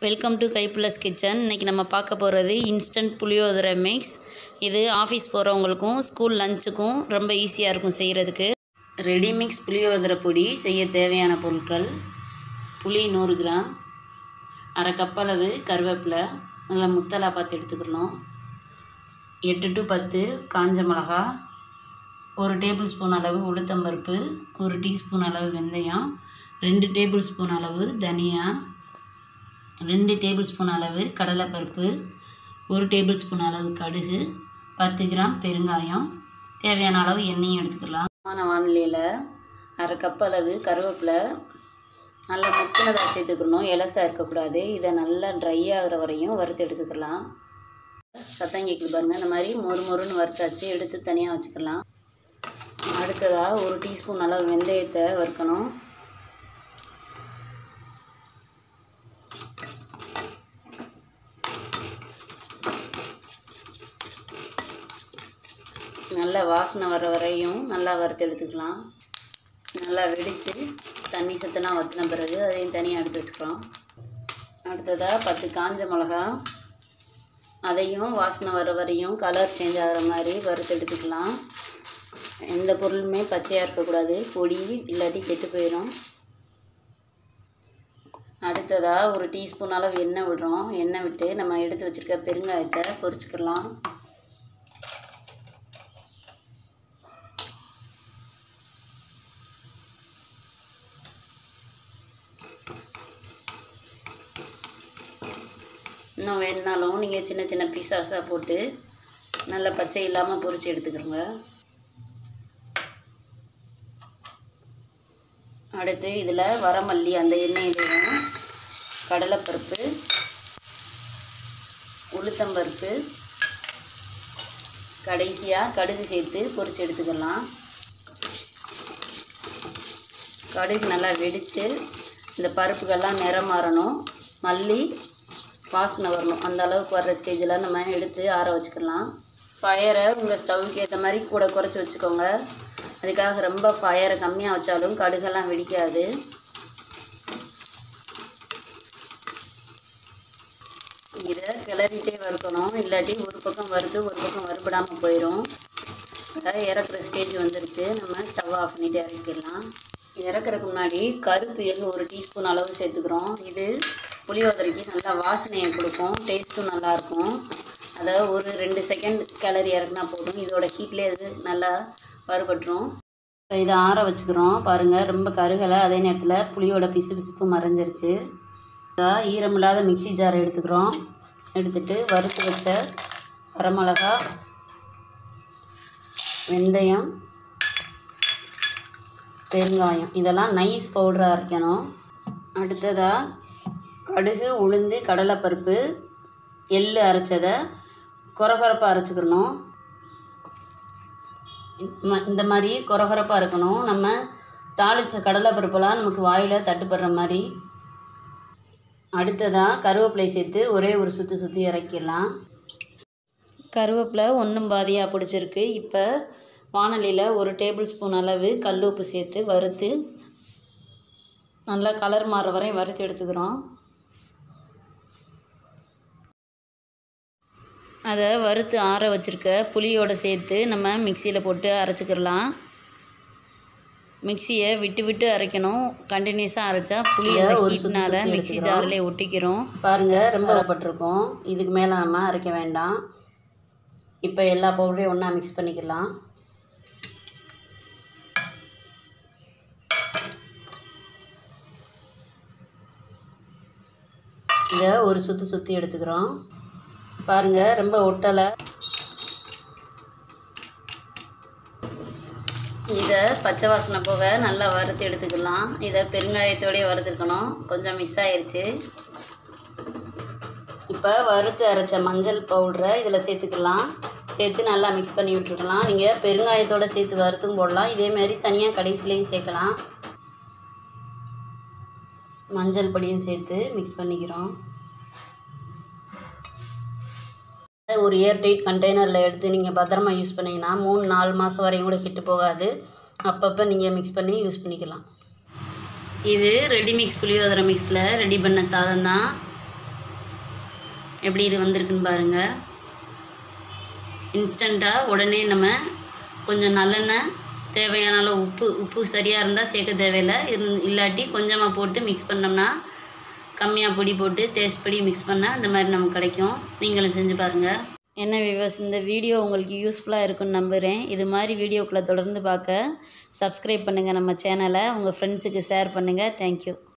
welcome to கைப்புலஸ் kitchen இன்றைக்கி நம்ம பார்க்க போகிறது இன்ஸ்டன்ட் புளியோதரை மிக்ஸ் இது ஆஃபீஸ் போகிறவங்களுக்கும் ஸ்கூல் லஞ்சுக்கும் ரொம்ப ஈஸியாக இருக்கும் செய்கிறதுக்கு ரெடி மிக்ஸ் புளியோதரை பொடி செய்ய தேவையான பொருட்கள் புளி நூறு கிராம் அரை கப் அளவு கருவேப்பிலை நல்லா முத்தலா பார்த்து எடுத்துக்கணும் எட்டு டு பத்து காஞ்ச மிளகா ஒரு டேபிள் ஸ்பூன் அளவு உளுத்தம்பருப்பு ஒரு டீஸ்பூன் அளவு வெந்தயம் ரெண்டு டேபிள் ஸ்பூன் அளவு தனியா ரெண்டு டேபிள் ஸ்பூன் அளவு கடலைப்பருப்பு ஒரு டேபிள் ஸ்பூன் அளவு கடுகு பத்து கிராம் பெருங்காயம் தேவையான அளவு எண்ணெயும் எடுத்துக்கலாம் வானிலையில் அரை கப் அளவு கருவேப்பிலை நல்லா முத்தினதாக சேர்த்துக்கணும் இலசாக இருக்கக்கூடாது இதை நல்லா ட்ரை ஆகிற வரையும் வறுத்து எடுத்துக்கலாம் சத்தம் கேட்குது பாருங்கள் இந்த மாதிரி மொறு மொறுன்னு வறுத்தாச்சு எடுத்து தனியாக வச்சுக்கலாம் அடுத்ததாக ஒரு டீஸ்பூன் அளவு வெந்தயத்தை வறுக்கணும் நல்லா வாசனை வர வரையும் நல்லா வறுத்து எடுத்துக்கலாம் நல்லா வெடித்து தண்ணி சத்தெல்லாம் வற்றின பிறகு அதையும் தனியாக எடுத்து வச்சுக்கிறோம் அடுத்ததாக பத்து காஞ்ச மிளகா அதையும் வாசனை வர வரையும் கலர் சேஞ்ச் ஆகிற மாதிரி வறுத்து எடுத்துக்கலாம் எந்த பொருளுமே பச்சையாக இருக்கக்கூடாது பொடி இல்லாட்டி கெட்டு போயிடும் அடுத்ததாக ஒரு டீஸ்பூன் அளவு எண்ணெய் விடுறோம் எண்ணெய் விட்டு நம்ம எடுத்து வச்சுருக்க பெருங்காயத்தை பொரிச்சுக்கலாம் இன்னும் வேணுனாலும் நீங்கள் சின்ன சின்ன பீஸாஸாக போட்டு நல்லா பச்சை இல்லாமல் பொரித்து எடுத்துக்கிறோங்க அடுத்து இதில் வரமல்லி அந்த எண்ணெயிலையும் கடலைப்பருப்பு உளுத்தம்பருப்பு கடைசியாக கடுகு சேர்த்து பொரித்து எடுத்துக்கலாம் கடுகு நல்லா வெடித்து இந்த பருப்புகள்லாம் நிறம் மாறணும் மல்லி வாசனை வரணும் அந்த அளவுக்கு வர்ற ஸ்டேஜில் நம்ம எடுத்து ஆற வச்சுக்கலாம் ஃபயரை உங்கள் ஸ்டவ்வுக்கு ஏற்ற மாதிரி கூட குறைச்சி வச்சுக்கோங்க அதுக்காக ரொம்ப ஃபயரை கம்மியாக வச்சாலும் கடுகெல்லாம் வெடிக்காது இதை கிளறிட்டே வறுக்கணும் இல்லாட்டி ஒரு பக்கம் வறுத்து ஒரு பக்கம் வறுபடாமல் போயிடும் இறக்குற ஸ்டேஜ் வந்துருச்சு நம்ம ஸ்டவ் ஆஃப் பண்ணிட்டு இறக்கிடலாம் இறக்குறதுக்கு முன்னாடி கருப்பு எள்ளு ஒரு டீஸ்பூன் அளவு சேர்த்துக்கிறோம் இது புளியோதரைக்கு நல்லா வாசனையை கொடுக்கும் டேஸ்ட்டும் நல்லாயிருக்கும் அதை ஒரு ரெண்டு செகண்ட் கிளறி இறக்குனா போதும் இதோட ஹீட்லேயே இது நல்லா வறுபட்டுரும் இதை ஆற வச்சுக்கிறோம் பாருங்கள் ரொம்ப கருகலை அதே நேரத்தில் புளியோட பிசு பிசுப்பு மறைஞ்சிருச்சு இதாக ஈரமில்லாத மிக்சி ஜார் எடுத்துக்கிறோம் எடுத்துட்டு வறுத்து வச்ச வரமிளகா வெந்தயம் பெருங்காயம் இதெல்லாம் நைஸ் பவுடராக அரைக்கணும் அடுத்ததாக கடுகு உளுந்து கடலைப்பருப்பு எள் அரைச்சதை கொரகொரப்பாக அரைச்சிக்கணும் இந்த மாதிரி கொரகொரப்பாக இருக்கணும் நம்ம தாளித்த கடலைப்பருப்பெல்லாம் நமக்கு வாயில் தட்டுப்படுற மாதிரி அடுத்ததாக கருவேப்பிலை சேர்த்து ஒரே ஒரு சுற்றி சுற்றி இறக்கிடலாம் கருவேப்பிலை ஒன்றும் பாதியாக பிடிச்சிருக்கு இப்போ வானலியில் ஒரு டேபிள் ஸ்பூன் அளவு கல் உப்பு சேர்த்து வறுத்து நல்லா கலர் மாற வரையும் வறுத்து எடுத்துக்கிறோம் அதை வறுத்து ஆற வச்சுருக்க புளியோடு சேர்த்து நம்ம மிக்சியில் போட்டு அரைச்சிக்கிடலாம் மிக்சியை விட்டு விட்டு அரைக்கணும் கண்டினியூஸாக அரைச்சா புளி ஒரு ஹீட்னால மிக்சி ஜாரிலே ஒட்டிக்கிறோம் பாருங்கள் ரொம்ப வரப்பட்டிருக்கோம் இதுக்கு மேலே நம்ம அரைக்க வேண்டாம் இப்போ எல்லா பவுடரையும் ஒன்றா மிக்ஸ் பண்ணிக்கலாம் இதை ஒரு சுற்றி சுற்றி எடுத்துக்கிறோம் பாருங்கள் ரொம்ப ஒட்டலை இதை பச்சை வாசனை போக நல்லா வறுத்து எடுத்துக்கலாம் இதை பெருங்காயத்தோடய வறுத்துருக்கணும் கொஞ்சம் மிஸ் ஆயிடுச்சு இப்போ வறுத்து அரைச்ச மஞ்சள் பவுடரை இதில் சேர்த்துக்கலாம் சேர்த்து நல்லா மிக்ஸ் பண்ணி விட்டுருக்கலாம் நீங்கள் பெருங்காயத்தோடு சேர்த்து வறுத்தும் போடலாம் இதேமாரி தனியாக கடைசிலையும் சேர்க்கலாம் மஞ்சள் பொடியும் சேர்த்து மிக்ஸ் பண்ணிக்கிறோம் ஒரு ஏர் டைட் கண்டெய்னரில் எடுத்து நீங்கள் பத்திரமா யூஸ் பண்ணிங்கன்னா மூணு நாலு மாதம் வரையும் கூட கெட்டு போகாது அப்பப்போ நீங்கள் மிக்ஸ் பண்ணி யூஸ் பண்ணிக்கலாம் இது ரெடி மிக்ஸ் புளியோதரை மிக்ஸில் ரெடி பண்ண சாதம் தான் எப்படி இது வந்திருக்குன்னு பாருங்கள் இன்ஸ்டண்ட்டாக உடனே நம்ம கொஞ்சம் நல்லெண்ணெய் தேவையான அளவு உப்பு உப்பு சரியாக இருந்தால் சேர்க்க தேவையில்லை இருந் இல்லாட்டி கொஞ்சமாக போட்டு மிக்ஸ் பண்ணோம்னா கம்மியாக பொடி போட்டு டேஸ்ட் படி மிக்ஸ் பண்ணால் இந்த மாதிரி நமக்கு கிடைக்கும் நீங்களும் செஞ்சு பாருங்கள் என்ன வியூவர்ஸ் இந்த வீடியோ உங்களுக்கு யூஸ்ஃபுல்லாக இருக்குன்னு நம்புகிறேன் இது மாதிரி வீடியோக்களை தொடர்ந்து பார்க்க சப்ஸ்கிரைப் பண்ணுங்கள் நம்ம சேனலை உங்கள் ஃப்ரெண்ட்ஸுக்கு ஷேர் பண்ணுங்கள் தேங்க்யூ